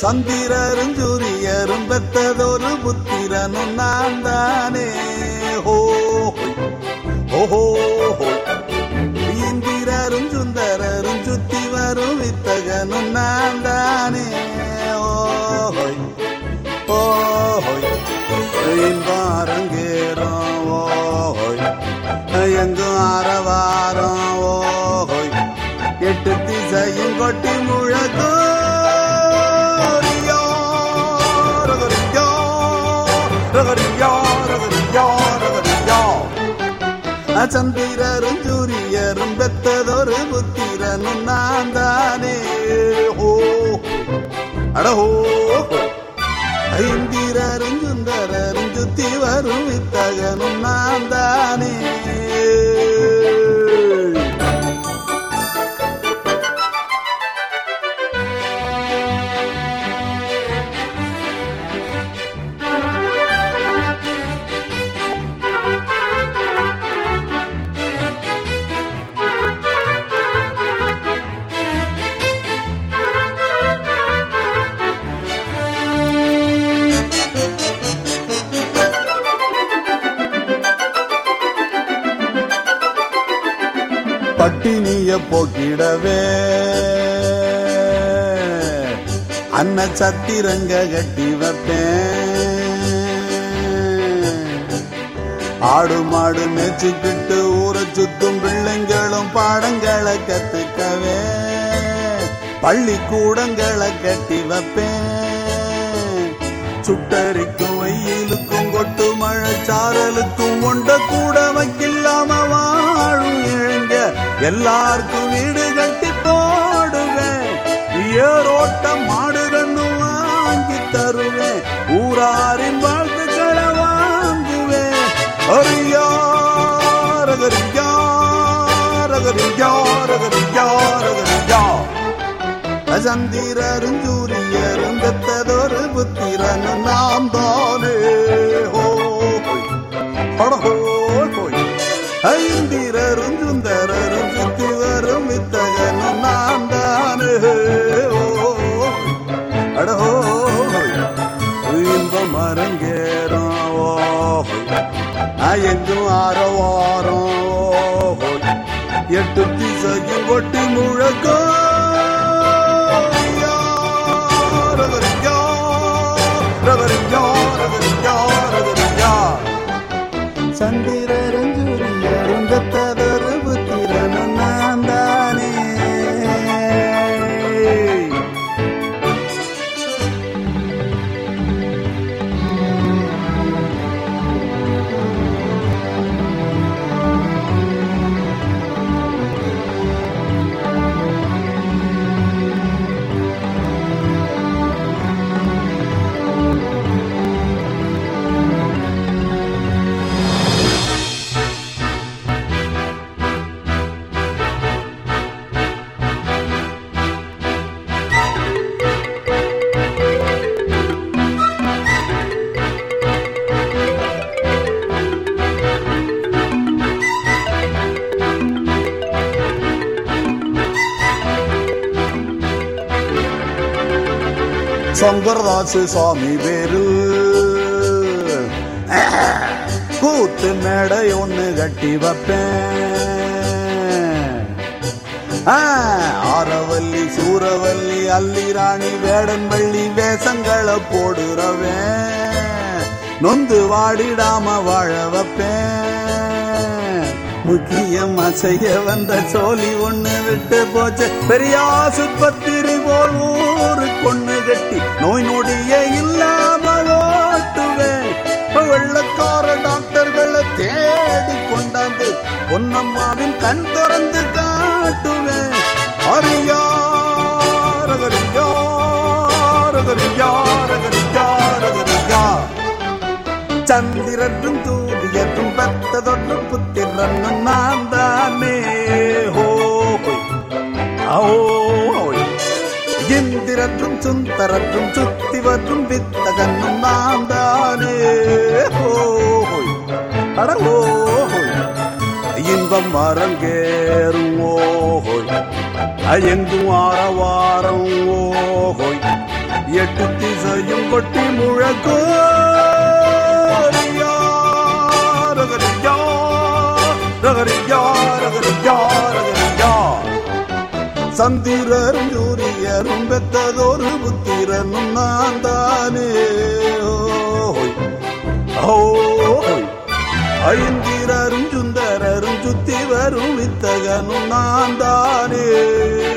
சந்திரரும் சூரியரும் பெத்ததொரு புத்திரனும் நான் தானே ஹோ ஓஹோ இந்திரரும் சுந்தரரும் சுத்தி வரும் வித்தகனும் நான் தானே ஓஹோய் ஓஹோய் இன்பாரங்கேறும் ஓஹோய் எங்கும் ஆரவாரம் ஓஹோய் எட்டு திசையும் கொட்டி முழக்கும் ரியா, ரகரியா, ரகரியா, ரகரியா, ரகரியா. சந்திரரும் சூரியரும் பெத்ததொரு புத்திரனும் நான் தானே ஹோ அடஹோ ஐந்திரரும் சுந்தரரும் சுத்தி வரும் வித்தகனும் நான் தானே பட்டினிய போக்கிடவே அன்ன சத்திரங்க கட்டி வைப்பேன் ஆடு மாடு மேய்ச்சிக்கிட்டு ஊரை சுத்தும் பிள்ளைங்களும் பாடங்களை கத்துக்கவே பள்ளிக்கூடங்களை கட்டி வைப்பேன் சுட்டரிக்கும் வெயிலுக்கும் கொட்டு மழை சாரலுக்கும் ஒண்ட கூட வைக்கில்லாம வாழும் இழங்க எல்லாருக்கும் வீடு கட்டி போடுவேன் ஏரோட்ட மாடு கண்ணு வாங்கி தருவேன் ஊராரின் வாழ்த்துக்களை வாங்குவேன் அரியா ரகரியா ரகரியா ரகரியா ரகரியா சந்திரரும் சூரியரும் பெத்ததொரு புத்திரனும் நாம் தானே ஹோ அடஹோ ஹோய் ஐந்திரரும் சுந்தரரும் சுத்தி வரும் வித்தகனும் நாம் தானே ஓ அடஹோ இன்பம் அரங்கேறும் ஓ எங்கும் ஆரவாரம் ஓ எட்டு திசையும் கொட்டி முழக்கம் ரகரியா, ரகரியா, ரகரியா, ரகரியா. சந்திரரும் சூரியரும் பெத்ததொரு புத்திரனும் நான் தானே சங்கரதாசு சுவாமி பேரு கூத்து மேடை ஒண்ணு கட்டி வைப்பேன் ஆ, ஆரவல்லி சூரவல்லி அல்லி ராணி வேடன் வள்ளி வேஷங்களை போடுறவன் நொந்து வாடிடாம வாழ வைப்பேன் முக்கியமா செய்ய வந்த சோழி ஒண்ணு விட்டு போச்சு பெரிய ஆசுபத்திரி போல் ஊரு கொண்ணு கட்டி நோய் நொடிய இல்லாம ஓட்டுவேன் வெள்ளக்கார டாக்டர்களை தேடி கொண்டாந்து பொன்னம்மாவின் கண் திறந்து காட்டுவேன் அரியா ரகரியா ரகரியா ரகரியா ரகரியா சந்திரனும் தூரியத்தும் பெத்ததொன்று புத்திரனும் நான் தானே ஹோய் ஓய் இந்திரற்றும் சுந்தரற்றும் சுத்தி வற்றும் வித்தகனும் நான் தானே ஹோய் அட ஓஹோய் இன்பம் அரங்கேறும் ஓஹோய் அயங்கும் ஆரவாரம் ஓஹோய் எட்டு திசையும் கொட்டி முழக்கோ ரியா, ரகரியா, ரகரியா, ரகரியா, ரகரியா. சந்திரரும் சூரியரும் பெற்றதொரு புத்திரனும் நான் தானே ஓய். ஓய். ஐந்திரரும் சுந்தரரும் சுத்தி வரும் வித்தகனும் நான் தானே